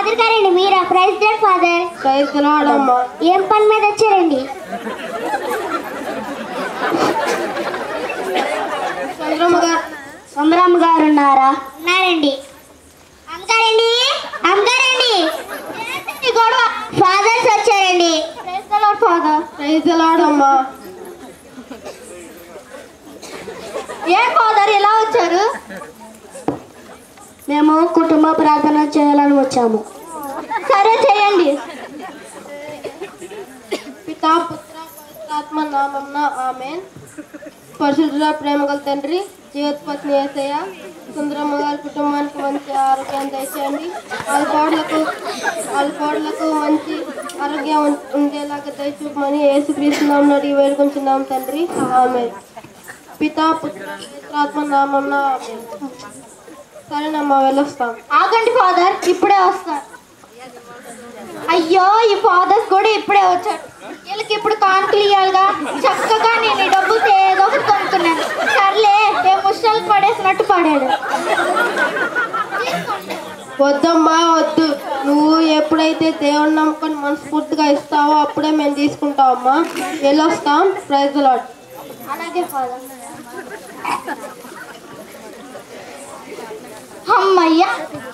father గారండి మీరా ప్రైజ్ డెడ్ ఫాదర్ ప్రైజ్ తినడమ్మా ఏం పని మీద వచ్చారండి చంద్రమ్మ గారు సుందరమ్మ గారు ఉన్నారా ఉన్నారండి అమ్మగారండి అమ్మగారండి ఏంటండి గొడవ ఫాదర్స్ వచ్చారండి ఫాదర్ ప్రైజ్ తినడమ్మా ఏం ఫాదర్ ఎలా వచ్చారు మేము కుటుంబ ప్రార్థన చేయాలని వచ్చాము సరే చేయండి పితా పుత్ర పవిత్రాత్మ నామంన ఆమెన్ పరిశుద్ధుల ప్రేమ గల తండ్రి జీవోత్పత్తి ఏసయ్య సుందరమ్మ గారి కుటుంబానికి మంచి ఆరోగ్యాన్ని దయచేయండి వాళ్ళ కోడలకు వాళ్ళ కోడలకు మంచి ఆరోగ్యం ఉం- ఉండేలాగా దయచూపమని యేసుక్రీస్తు నామం అడిగి వేడుకుంటున్నాం తండ్రి ఆమె పితా పుత్ర పవిత్రాత్మ నామంన ఆమెన్ సరేనమ్మా వెళ్ళొస్తాం ఆగండి ఫాదర్ ఇప్పుడే వస్తారు అయ్యో ఈ ఫాదర్స్ కూడా ఇప్పుడే వచ్చారు వీళ్ళకి ఇప్పుడు కానుకలు ఇవ్వాలిగా చక్కగా నేను ఈ డబ్బులు ఏదో ఒకటి కొనుక్కున్నాను సర్లే ఏ ముష్టాలకు పడేసినట్టు పడాడు వద్దమ్మా వద్దు నువ్వు ఎప్పుడైతే దేవుని నమ్ముకొని మనస్ఫూర్తిగా ఇస్తావో అప్పుడే మేము తీసుకుంటామమ్మా వెళ్ళొస్తాం ప్రైజ్ లాడ్ అలాగే ఫాదర్ అమ్మయ్యా